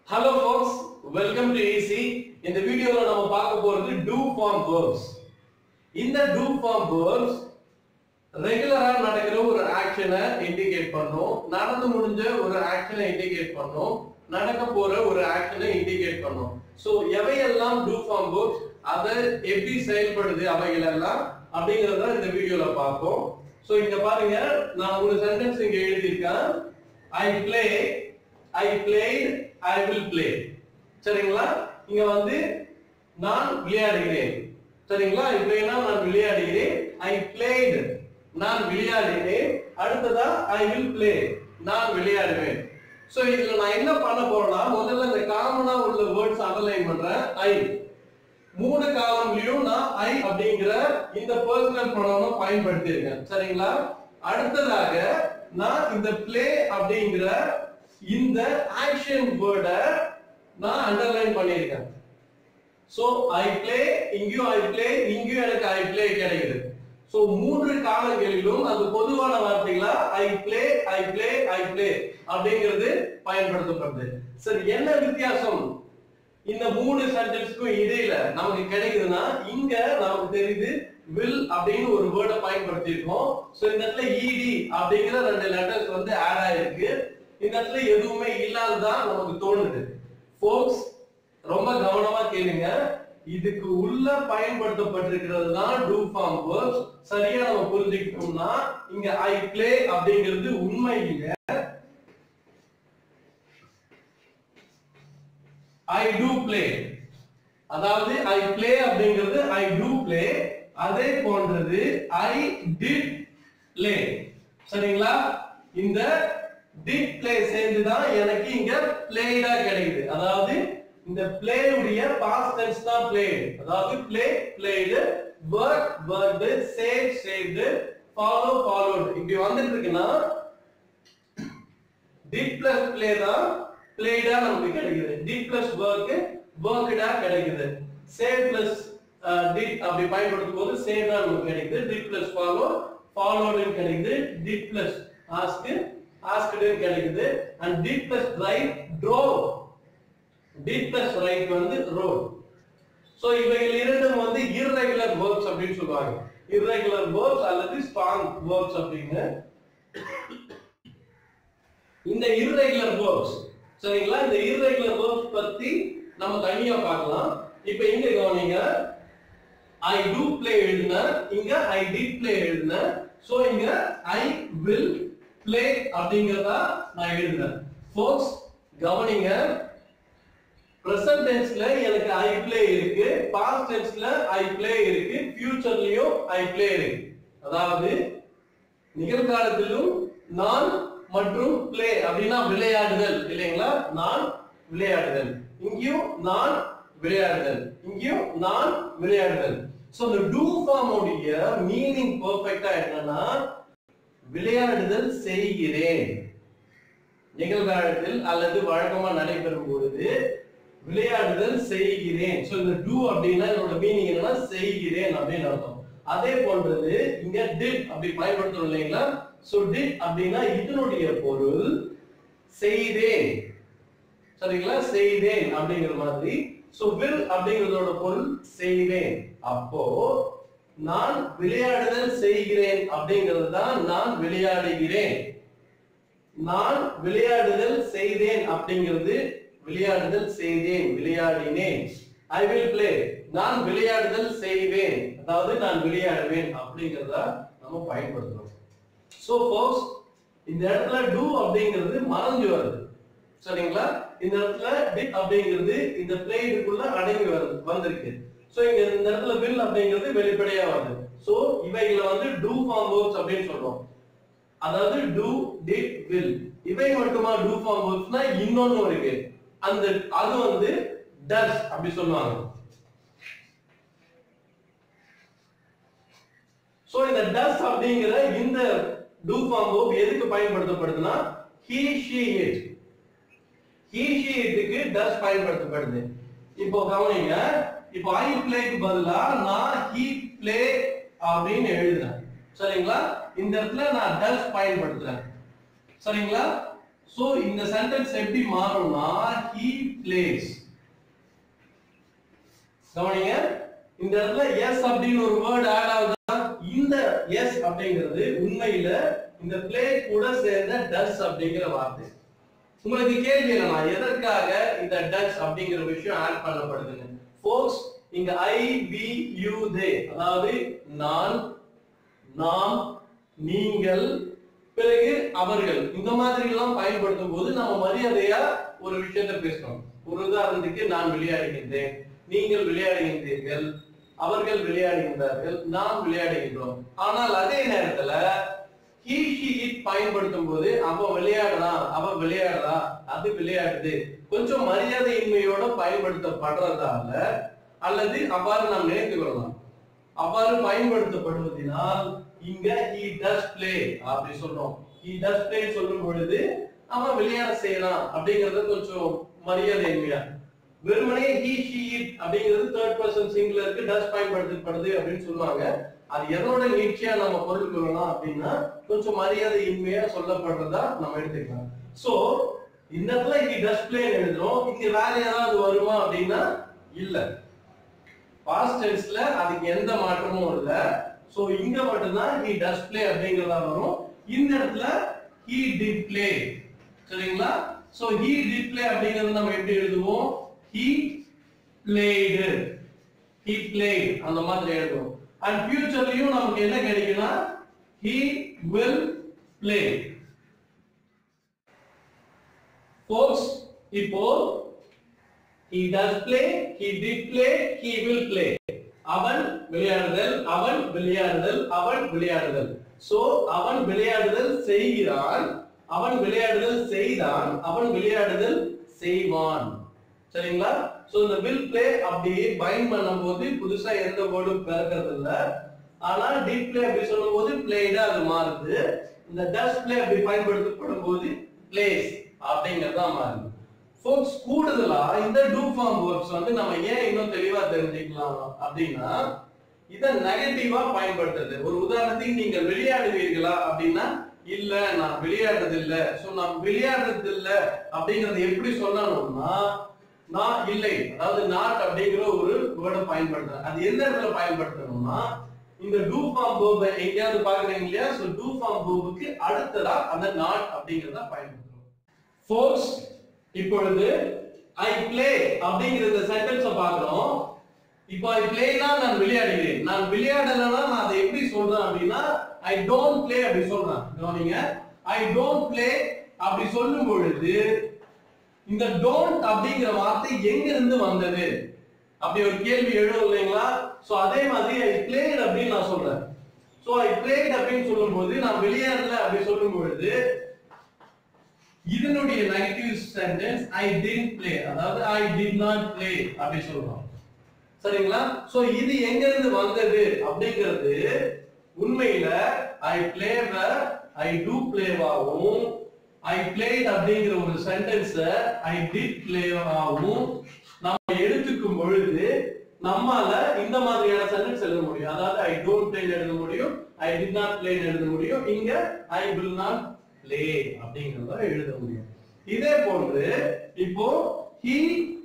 hello folks welcome to easy இந்த வீடியோல நம்ம பார்க்க போறது டூ ஃபார்ம் verbs இந்த டூ ஃபார்ம் verbs ரெகுலரா நடக்கிற ஒரு ஆக்ஷனை இண்டிகேட் பண்ணும் நடந்து முடிஞ்ச ஒரு ஆக்ஷனை இண்டிகேட் பண்ணும் நடக்க போற ஒரு ஆக்ஷனை இண்டிகேட் பண்ணும் சோ எவையெல்லாம் டூ ஃபார்ம் verbs அதை எப்படி செயல்படுது அவைகள் எல்லாம் அப்படிங்கறத இந்த வீடியோல பார்ப்போம் சோ இங்க பாருங்க நான் ஒரு சென்டென்ஸ் இங்க எழுதியிருக்கேன் I play I played I will play சரிங்களா இங்க வந்து நான் விளையாடுகிறேன் சரிங்களா ஐ பிளேனா நான் விளையாடுகிறேன் ஐ பிளேட் நான் விளையாடினேன் அடுத்ததா ஐ வில் பிளே நான் விளையாடுவேன் சோ இதுல நான் என்ன பண்ண போறேன்னா முதல்ல இந்த காமனா உள்ள வேர்ட்ஸ் அண்டர்லைன் பண்றேன் ஐ மூணு காலம்லயும் நான் ஐ அப்படிங்கிற இந்த பர்சனல் ப்ரொனௌனை பயன்படுத்தி இருக்கேன் சரிங்களா அடுத்ததாக நான் இந்த பிளே அப்படிங்கிற இந்த ஆக்ஷன் வேர்டை நான் அண்டர்லைன் பண்ணியிருக்கேன் சோ ஐ பிளே இங்கேயும் ஐ பிளே இங்கேயும் எனக்கு ஐ பிளே கிடைக்குது சோ மூன்று காலங்களிலும் அது பொதுவான வார்த்தைகளா I play I play I play அப்படிங்கிறது பயன்படுத்தப்படுது சரி என்ன வித்தியாசம் இந்த மூணு சென்டென்ஸ்க்கும் இடையில நமக்கு கிடைக்குதுன்னா இங்க நமக்கு தெரியுது வில் அப்படின்னு ஒரு வேர்டை பயன்படுத்தி இருக்கோம் சோ இந்த இடத்துல இடி அப்படிங்கிற ரெண்டு லெட்டர்ஸ் வந்து ஆட் ஆயிருக்கு இந்த இடத்துல எதுவுமே இல்லாததான் நமக்கு தோணுது ஃபோக்ஸ் ரொம்ப கவனமா கேளுங்க இதுக்கு உள்ள பயன்படுத்தப்பட்டிருக்கிறது தான் டூ ஃபார்ம் வேர்ப்ஸ் சரியா நம்ம புரிஞ்சுக்கிட்டோம்னா இங்க ஐ பிளே அப்படிங்கிறது உண்மை இல்லை ஐ டூ பிளே அதாவது ஐ பிளே அப்படிங்கிறது ஐ டூ பிளே அதே போன்றது ஐ டிட் பிளே சரிங்களா இந்த டிட் பிளே சேர்ந்து தான் எனக்கு இங்க பிளேடா கிடைக்குது அதாவது இந்த பிளே உடைய பாஸ்ட் டென்ஸ் தான் பிளேட் அதாவது play played work worked save saved follow followed இப்படி வந்துட்டு இருக்குன்னா டிட் பிளஸ் பிளே தான் பிளேடா நமக்கு கிடைக்குது டிட் பிளஸ் ஒர்க் ஒர்க்டா கிடைக்குது சேவ் பிளஸ் டிட் அப்படி பயன்படுத்தும் போது சேவ்டா நமக்கு கிடைக்குது டிட் பிளஸ் ஃபாலோ ஃபாலோடு கிடைக்குது டிட் பிளஸ் ஆஸ்க் ஆஸ்க்டு கிடைக்குது and did plus ride drove did plus ride வந்து ரோட் சோ இவைகள் இரண்டும் வந்து irregular verbs அப்படின்னு சொல்லுவாங்க irregular verbs அல்லது strong verbs அப்படின்னு இந்த irregular verbs சரிங்களா இந்த irregular verbs பத்தி நம்ம தனியா பார்க்கலாம் இப்போ இங்க கவனிங்க ஐ டு ப்ளே எழுதுன இங்க ஐ டிட் ப்ளே எழுதுன சோ இங்க ஐ வில் ப்ளே அப்படிங்கறதா நான் எழுதுனேன் ஃபோக்ஸ் கவனிங்க பிரசன்ட் டென்ஸ்ல எனக்கு ஐ ப்ளே இருக்கு பாஸ்ட் டென்ஸ்ல ஐ ப்ளே இருக்கு ஃபியூச்சர்லயும் ஐ ப்ளே இருக்கு அதாவது நிகழ்காலத்திலும் நான் மற்றும் ப்ளே அப்படின்னா விளையாடுதல் இல்லைங்களா நான் விளையாடுதல் இங்கேயும் நான் விளையாடுதல் இங்கேயும் நான் விளையாடுதல் சோ இந்த டூ ஃபார்ம் உடைய மீனிங் பெர்ஃபெக்ட்டா என்னன்னா விளையாடுதல் செய்கிறேன் நிகழ்காலத்தில் அல்லது வழக்கமா நடைபெறும் பொழுது விளையாடுதல் செய்கிறேன் சோ இந்த டூ அப்படின்னா இதோட மீனிங் என்னன்னா செய்கிறேன் அப்படின்னு அர்த்தம் அதே போன்றது இங்க டிட் அப்படி பயன்படுத்துறோம் இல்லைங்களா சோ டிட் அப்படின்னா இதனுடைய பொருள் செய்தேன் சரிங்களா செய்தேன் அப்படிங்கிற மாதிரி சோ வில் அப்படிங்கிறதோட பொருள் செய்வேன் அப்போ நான் விளையாடுதல் செய்கிறேன் அப்படிங்கிறது தான் நான் விளையாடுகிறேன் நான் விளையாடுதல் செய்தேன் அப்படிங்கிறது விளையாடுதல் செய்தேன் விளையாடினேன் ஐ வில் பிளே நான் விளையாடுதல் செய்வேன் அதாவது நான் விளையாடுவேன் அப்படிங்கறத நம்ம பயன்படுத்துறோம் சோ ஃபோர்ஸ் இந்த இடத்துல டூ அப்படிங்கிறது மறைஞ்சு வருது சரிங்களா இந்த இடத்துல டிட் அப்படிங்கிறது இந்த பிளேடுக்குள்ள அடங்கி வருது வந்திருக்கு சோ இங்க இந்த இடத்துல வில் அப்படிங்கிறது வெளிப்படையா வருது சோ இவைகளை வந்து டூ ஃபார்ம் வேர்ப்ஸ் அப்படின்னு சொல்றோம் அதாவது டூ டிட் வில் இவை மட்டுமா டூ ஃபார்ம் வேர்ப்ஸ்னா இன்னொன்னு இருக்கு அந்த அது வந்து டஸ் அப்படி சொல்லுவாங்க சோ இந்த டஸ் அப்படிங்கிற இந்த டூ ஃபார்ம் வேர்ப் எதுக்கு பயன்படுத்தப்படுதுன்னா he she it he she itக்கு டஸ் பயன்படுத்தப்படுது இப்போ கவனிங்க இப்போ ஐ பிளேக்கு பதிலா நான் he play அப்படின்னு எழுதுறேன் சரிங்களா இந்த இடத்துல நான் டஸ் பயன்படுத்துறேன் சரிங்களா சோ இந்த சென்டென்ஸ் எப்படி மாறும்னா he plays கவனிங்க இந்த இடத்துல எஸ் அப்படின்னு ஒரு வேர்ட் ஆட் ஆகுதா இந்த எஸ் அப்படிங்கிறது உண்மையில இந்த பிளே கூட சேர்ந்த டஸ் அப்படிங்கிற வார்த்தை உங்களுக்கு கேள்வி என்னன்னா எதற்காக இந்த டச் அப்படிங்கிற விஷயம் ஆட் பண்ணப்படுதுன்னு ஃபோக்ஸ் இங்க ஐ வி யூ தே அதாவது நான் நாம் நீங்கள் பிறகு அவர்கள் இந்த மாதிரி எல்லாம் பயன்படுத்தும் போது நம்ம மரியாதையா ஒரு விஷயத்தை பேசணும் ஒரு உதாரணத்துக்கு நான் விளையாடுகின்றேன் நீங்கள் விளையாடுகின்றீர்கள் அவர்கள் விளையாடுகின்றார்கள் நாம் விளையாடுகின்றோம் ஆனால் அதே நேரத்துல he she it பயன்படுத்தும் போது அவன் விளையாடுறான் அவன் விளையாடுறா அது விளையாடுது கொஞ்சம் மரியாதையின்மையோட பயன்படுத்தப்படுறதால அல்லது அவ்வாறு நாம் நினைத்துக் கொள்ளலாம் அவ்வாறு பயன்படுத்தப்படுவதனால் இங்க he does play அப்படி சொல்றோம் he does play சொல்லும் பொழுது அவன் விளையாட செய்யலாம் அப்படிங்கறது கொஞ்சம் மரியாதையின்மையா வெறுமனே he she it அப்படிங்கிறது தேர்ட் பர்சன் சிங்குலருக்கு டஸ் பயன்படுத்தப்படுது அப்படின்னு சொல்லுவாங்க அது எதோட நீட்சியா நம்ம பொருள் கொள்ளலாம் அப்படின்னா கொஞ்சம் மரியாதை இன்மையா சொல்லப்படுறதா நம்ம எடுத்துக்கலாம் சோ இந்த இடத்துல he does play ன்னு எழுதுறோம் இங்க வேற ஏதாவது வருமா அப்படின்னா இல்ல பாஸ்ட் டென்ஸ்ல அதுக்கு எந்த மாற்றமும் இல்ல சோ இங்க மட்டும்தான் he does play அப்படிங்கறதா வரும் இந்த இடத்துல he did play சரிங்களா சோ he did play அப்படிங்கறது நம்ம எப்படி எழுதுவோம் he played he played அந்த மாதிரி எழுதுவோம் அண்ட் ஃபியூச்சர்லயும் நமக்கு என்ன கிடைக்கும்னா he will play folks இப்போ he does play he did play he will play அவன் விளையாடுதல் அவன் விளையாடுதல் அவன் விளையாடுதல் சோ அவன் விளையாடுதல் செய்கிறான் அவன் விளையாடுதல் செய்தான் அவன் விளையாடுதல் செய்வான் சரிங்களா சோ இந்த வில் பிளே அப்படி பைண்ட் பண்ணும்போது புதுசா எந்த வேர்டும் பிறக்கிறது இல்ல ஆனா டீப் பிளே அப்படி சொல்லும்போது பிளேடா அது மாறுது இந்த டஸ் பிளே அப்படி பயன்படுத்தப்படும் போது பிளேஸ் அப்படிங்கறதா மாறுது ஃபோக்ஸ் கூடுதலா இந்த டூ ஃபார்ம் வேர்ப்ஸ் வந்து நம்ம ஏன் இன்னும் தெளிவா தெரிஞ்சுக்கலாம் அப்படின்னா இத நெகட்டிவா பயன்படுத்துறது ஒரு உதாரணத்துக்கு நீங்கள் விளையாடுவீர்களா அப்படின்னா இல்ல நான் விளையாடுறது இல்ல சோ நான் விளையாடுறது இல்ல அப்படிங்கறத எப்படி சொல்லணும்னா நான் இல்லை அதாவது நாட் அப்படிங்கிற ஒரு வேர்டை பயன்படுத்துறேன் அது எந்த இடத்துல பயன்படுத்தணும்னா இந்த டூ ஃபார்ம் வேர்பை எங்கேயாவது பாக்குறீங்க இல்லையா சோ டூ ஃபார்ம் வேர்புக்கு அடுத்ததா அந்த நாட் அப்படிங்கறத பயன்படுத்துறோம் ஃபோர்ஸ் இப்பொழுது ஐ பிளே அப்படிங்கிற இந்த சென்டென்ஸ பார்க்கிறோம் இப்போ ஐ பிளேனா நான் விளையாடுகிறேன் நான் விளையாடலனா நான் அதை எப்படி சொல்றேன் அப்படின்னா ஐ டோன்ட் பிளே அப்படி சொல்றேன் கவனிங்க ஐ டோன்ட் பிளே அப்படி சொல்லும் பொழுது இந்த டோன்ட் அப்படிங்கிற வார்த்தை எங்க இருந்து வந்தது அப்படி ஒரு கேள்வி எழுதும் இல்லைங்களா சோ அதே மாதிரி ஐ பிளேட் அப்படின்னு நான் சொல்றேன் சோ ஐ பிளேட் அப்படின்னு சொல்லும்போது நான் விளையாடல அப்படி சொல்லும் பொழுது இதனுடைய negative sentence I did play அதாவது ஐ டிட் நாட் பிளே அப்படி சொல்றோம் சரிங்களா சோ இது எங்க இருந்து வந்தது அப்படிங்கிறது உண்மையில ஐ பிளேவ ஐ டூ பிளேவாகவும் ஐ பிளேட் அப்படிங்கிற ஒரு சென்டென்ஸ ஐ டிட் பிளேவாகவும் நம்ம எடுத்துக்கும் பொழுது நம்மால இந்த மாதிரியான சென்டென்ஸ் எழுத முடியும் அதாவது ஐ டோன்ட் பிளே எழுத முடியும் ஐ டிட் நாட் பிளே எழுத முடியும் இங்க ஐ வில் நாட் பிளே அப்படிங்கறத எழுத முடியும் இதே போன்று இப்போ he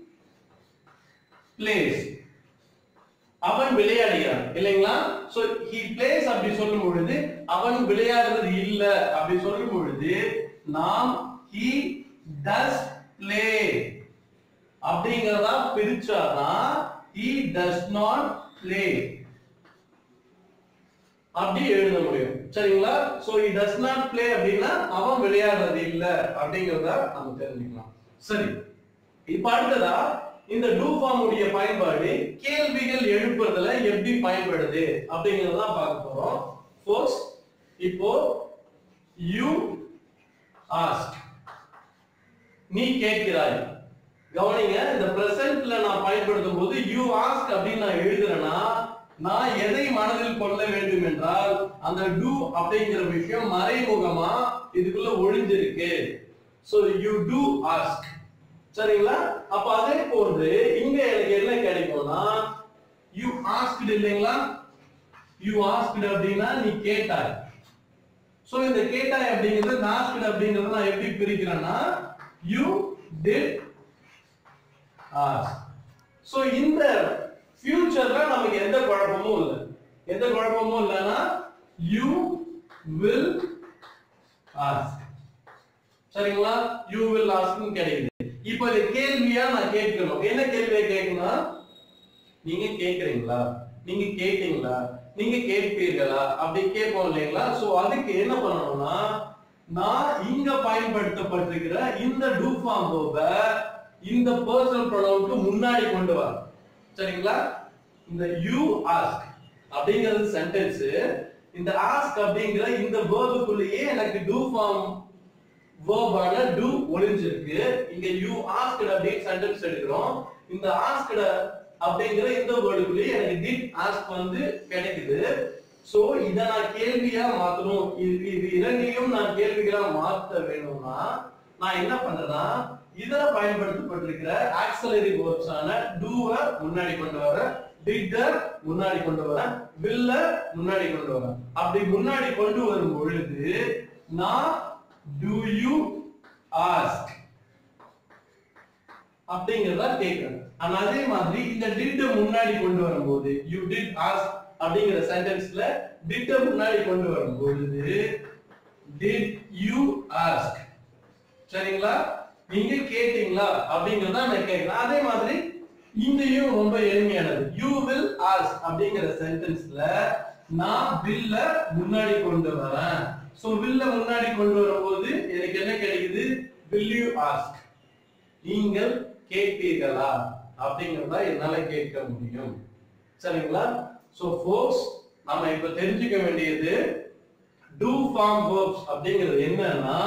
plays அவன் விளையாடுகிறான் இல்லைங்களா சோ he plays அப்படி சொல்லும் பொழுது அவன் விளையாடுறது இல்ல அப்படி சொல்லும் பொழுது நாம் he does play அப்படிங்கறதா பிரிச்சாதான் he does not play அப்படி எழுத முடியும் சரிங்களா so he does not play அப்படின்னா அவன் விளையாடுறது இல்ல அப்படிங்கறத நம்ம தெரிஞ்சுக்கலாம் சரி இப்ப அடுத்ததா இந்த டூ ஃபார்ம் உடைய பயன்பாடு கேள்விகள் எழுப்புறதுல எப்படி பயன்படுது அப்படிங்கறத பார்க்க போறோம் ஃபர்ஸ்ட் இப்போ யூ ஆஸ்க் நீ கேட்கிறாய் கவனிங்க இந்த பிரசன்ட்ல நான் பயன்படுத்தும் போது யூ ஆஸ்க் அப்படின்னு நான் எழுதுறேன்னா நான் எதை மனதில் கொள்ள வேண்டும் என்றால் அந்த டூ அப்படிங்கிற விஷயம் மறைமுகமா இதுக்குள்ள ஒளிஞ்சிருக்கு சோ யூ டூ ஆஸ்க் சரிங்களா அப்ப அதே போன்று இங்க எனக்கு என்ன கிடைக்கும்னா யூ ஆஸ்க்டு இல்லைங்களா யூ ஆஸ்க்டு அப்படின்னா நீ கேட்டாய் சோ இந்த கேட்டாய் அப்படிங்கிறது ஆஸ்க்டு அப்படிங்கறத நான் எப்படி பிரிக்கிறேன்னா யூ டிட் ask சோ இந்த ஃபியூச்சர்ல நமக்கு எந்த குழப்பமும் இல்லை எந்த குழப்பமும் இல்லைன்னா you will ask சரிங்களா you will ask னு கிடைக்குது இப்போ இது கேள்வியா நான் கேட்கணும் என்ன கேள்வியை கேட்கணும் நீங்க கேக்குறீங்களா நீங்க கேட்டீங்களா நீங்க கேட்பீர்களா அப்படி கேட்போம் இல்லைங்களா சோ அதுக்கு என்ன பண்ணணும்னா நான் இங்க பயன்படுத்தப்பட்டிருக்கிற இந்த டூ ஃபார்ம் இந்த பர்சனல் ப்ரொனவுனுக்கு முன்னாடி கொண்டு வர சரிங்களா இந்த யூ ஆஸ்க் அப்படிங்கிறது சென்டென்ஸ் இந்த ஆஸ்க் அப்படிங்கிற இந்த வேர்புக்குள்ளேயே எனக்கு டூ ஃபார்ம் வேர்பான டு ஒளிஞ்சிருக்கு இங்க யூ ஆஸ்க்ட் அப்படின்னு சென்டென்ஸ் எடுக்கிறோம் இந்த ஆஸ்க்ட் அப்படிங்கிற இந்த வேர்டுக்குள்ளேயே எனக்கு டிட் ஆஸ்க் வந்து கிடைக்குது சோ இத நான் கேள்வியா மாத்தணும் இது இது இரண்டையும் நான் கேள்விகளா மாத்த வேணும்னா நான் என்ன பண்றேன்னா இதுல பயன்படுத்தப்பட்டிருக்கிற ஆக்சலரி வேர்ப்ஸ் ஆன டூவ முன்னாடி கொண்டு வரேன் டிட்ட முன்னாடி கொண்டு வரேன் வில்ல முன்னாடி கொண்டு வரேன் அப்படி முன்னாடி கொண்டு வரும் பொழுது நான் டு யூ ஆஸ்க் அப்படிங்கறத கேட்கிறேன் ஆனா அதே மாதிரி இந்த டிட் முன்னாடி கொண்டு வரும்போது யூ டிட் ஆஸ்க் அப்படிங்கிற சென்டென்ஸ்ல டிட் முன்னாடி கொண்டு வரும்பொழுது டிட் யூ ஆஸ்க் சரிங்களா நீங்க கேட்டீங்களா அப்படிங்கறத நான் கேட்கிறேன் அதே மாதிரி இங்கேயும் ரொம்ப எளிமையானது யூ வில் ஆஸ்க் அப்படிங்கிற சென்டென்ஸ்ல நான் வில்ல முன்னாடி கொண்டு வரேன் சோ வில்ல முன்னாடி கொண்டு வரும்போது எனக்கு என்ன கிடைக்குது வில் யூ ஆஸ்க் நீங்கள் கேட்பீர்களா அப்படிங்கறத என்னால கேட்க முடியும் சரிங்களா சோ ஃபோர்ஸ் நாம இப்ப தெரிஞ்சுக்க வேண்டியது டூ ஃபார்ம் verbs அப்படிங்கிறது என்னன்னா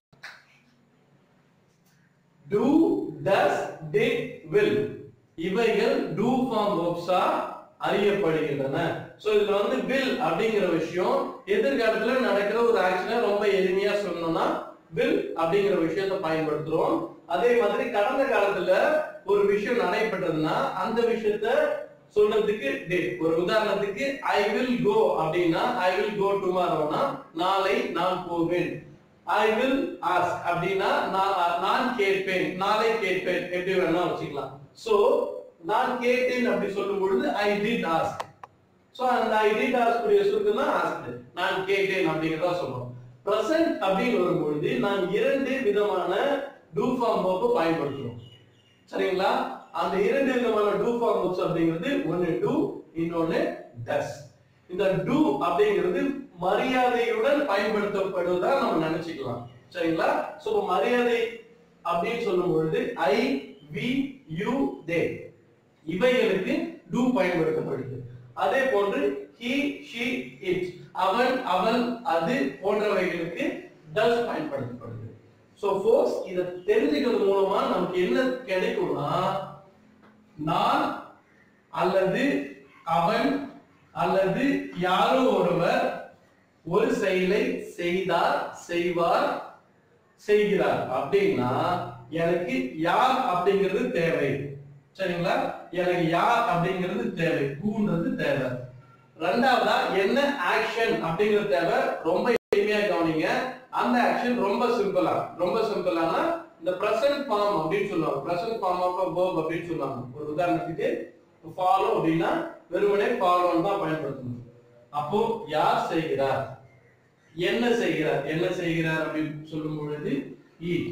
do does did will இவைகள் do form verbs ஆ அறியப்படுகின்றன சோ இதுல வந்து will அப்படிங்கிற விஷயம் எதிர்காலத்துல நடக்கிற ஒரு ஆக்ஷனை ரொம்ப எளிமையா சொல்லணும்னா will அப்படிங்கிற விஷயத்தை பயன்படுத்துறோம் அதே மாதிரி கடந்த காலத்துல ஒரு விஷயம் நடைபெற்றதுன்னா அந்த விஷயத்த சொல்றதுக்கு did ஒரு உதாரணத்துக்கு ஐ வில் கோ அப்படின்னா ஐ வில் கோ டுமாரோனா நாளை நான் போவேன் ஐ வில் ஆஸ்க் அப்படின்னா நான் நான் கேட்பேன் நாளை கேட்பேன் எப்படி வேணா வச்சுக்கலாம் சோ நான் கேட்டேன் அப்படி சொல்லும் பொழுது ஐ டிட் ஆஸ்க் சோ அந்த ஐ டிட் ஆஸ்க் உடைய சுருக்கம் தான் ஆஸ்க் நான் கேட்டேன் அப்படிங்கறத சொல்றோம் பிரசன்ட் அப்படின்னு வரும்பொழுது நான் இரண்டு விதமான டூ ஃபார்ம் verb பயன்படுத்துறோம் சரிங்களா அந்த இரண்டு விதமான டூ ஃபார்ம் verbs அப்படிங்கிறது ஒன்னு டூ இன்னொன்னு டஸ் இந்த டூ அப்படிங்கிறது மரியாதையுடன் பயன்படுத்தப்படுவதா நம்ம நினைச்சுக்கலாம் சரிங்களா சோ இப்ப மரியாதை அப்படின்னு சொல்லும் பொழுது ஐ வி யூ தே இவைகளுக்கு டூ பயன்படுத்தப்படுது அதே போன்று he she it அவன் அவள் அது போன்றவைகளுக்கு டஸ் பயன்படுத்தப்படுது சோ ஃபோர்ஸ் இத தெரிஞ்சுக்கிறது மூலமா நமக்கு என்ன கிடைக்கும்னா நான் அல்லது அவன் அல்லது யாரோ ஒருவர் ஒரு செயலை செய்தார் செய்வார் செய்கிறார் அப்படின்னா எனக்கு யார் அப்படிங்கிறது தேவை சரிங்களா எனக்கு யார் அப்படிங்கிறது தேவை கூன்றது தேவை ரெண்டாவதா என்ன ஆக்ஷன் அப்படிங்கிறது தேவை ரொம்ப எளிமையா கவனிங்க அந்த ஆக்ஷன் ரொம்ப சிம்பிளா ரொம்ப சிம்பிளானா இந்த பிரசன்ட் ஃபார்ம் அப்படின்னு சொல்லுவாங்க பிரசன்ட் ஃபார்ம் ஆஃப் verb அப்படின்னு சொல்லுவாங்க ஒரு உதாரணத்துக்கு ஃபாலோ அப்படின்னா வெறுமனே ஃபாலோன்னு தான் பயன்படுத்தணும் அப்போ யார் செய்கிறார் என்ன செய்கிறார் என்ன செய்கிறார் அப்படின்னு சொல்லும் பொழுது eat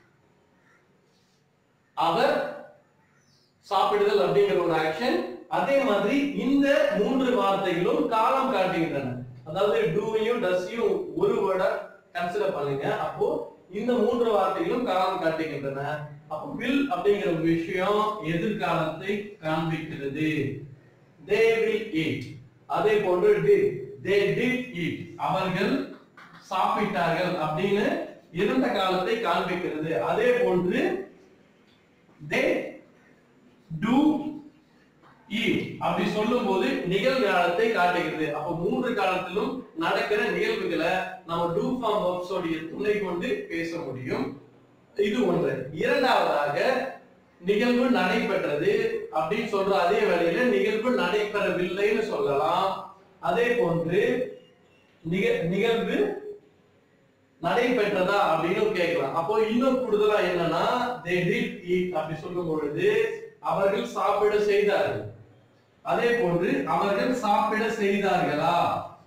அவர் சாப்பிடுதல் அப்படிங்கிற ஒரு ஆக்ஷன் அதே மாதிரி இந்த மூன்று வார்த்தைகளும் காலம் காட்டுகின்றன அதாவது டூவையும் டஸ்ஸையும் ஒரு வேர்டா கன்சிடர் பண்ணுங்க அப்போ இந்த மூன்று வார்த்தைகளும் காலம் காட்டுகின்றன அப்போ வில் அப்படிங்கிற ஒரு விஷயம் எதிர்காலத்தை காண்பிக்கிறது தே வில் eat அதே போன்று did they did eat அவர்கள் சாப்பிட்டார்கள் அப்படின்னு இருந்த காலத்தை காண்பிக்கிறது அதே போன்று they do eat அப்படி சொல்லும்போது நிகழ்காலத்தை காட்டுகிறது அப்ப மூன்று காலத்திலும் நடக்கிற நிகழ்வுகளை நம்ம டூ ஃபார்ம் verbs உடைய துணை கொண்டு பேச முடியும் இது ஒன்று இரண்டாவதாக நிகழ்வு நடைபெற்றது அப்படின்னு சொல்ற அதே வேளையில நிகழ்வு நடைபெறவில்லைன்னு சொல்லலாம் அதே போன்று நிக- நிகழ்வு நடைபெற்றதா அப்படின்னு கேட்கலாம் அப்போ இன்னும் கூடுதலா என்னன்னா they did eat அப்படி சொல்லும் பொழுது அவர்கள் சாப்பிட செய்தார்கள் அதே போன்று அவர்கள் சாப்பிட செய்தார்களா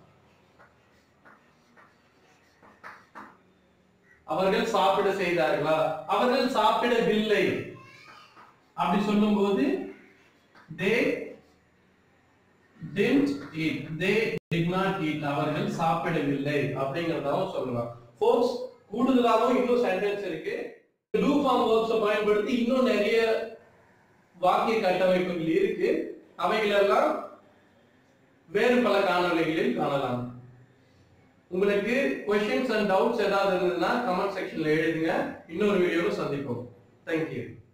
அவர்கள் சாப்பிட செய்தார்களா அவர்கள் சாப்பிடவில்லை அப்படி சொல்லும்போது they didn't eat they did not eat அவர்கள் சாப்பிடவில்லை அப்படிங்கறதாவும் சொல்லலாம் ஃபோர்ஸ் கூடுதலாகவும் இன்னும் சென்டென்ஸ் இருக்கு டூ ஃபார்ம் வேர்ப்ஸ் பயன்படுத்தி இன்னும் நிறைய வாக்கிய கட்டமைப்புகள் இருக்கு அவைகளெல்லாம் வேறு பல காணொளிகளில் காணலாம் உங்களுக்கு கொஸ்டின்ஸ் அண்ட் டவுட்ஸ் ஏதாவது இருந்ததுன்னா கமெண்ட் செக்ஷன்ல எழுதுங்க இன்னொரு வீடியோவில் சந்திப்போம் தேங்க்யூ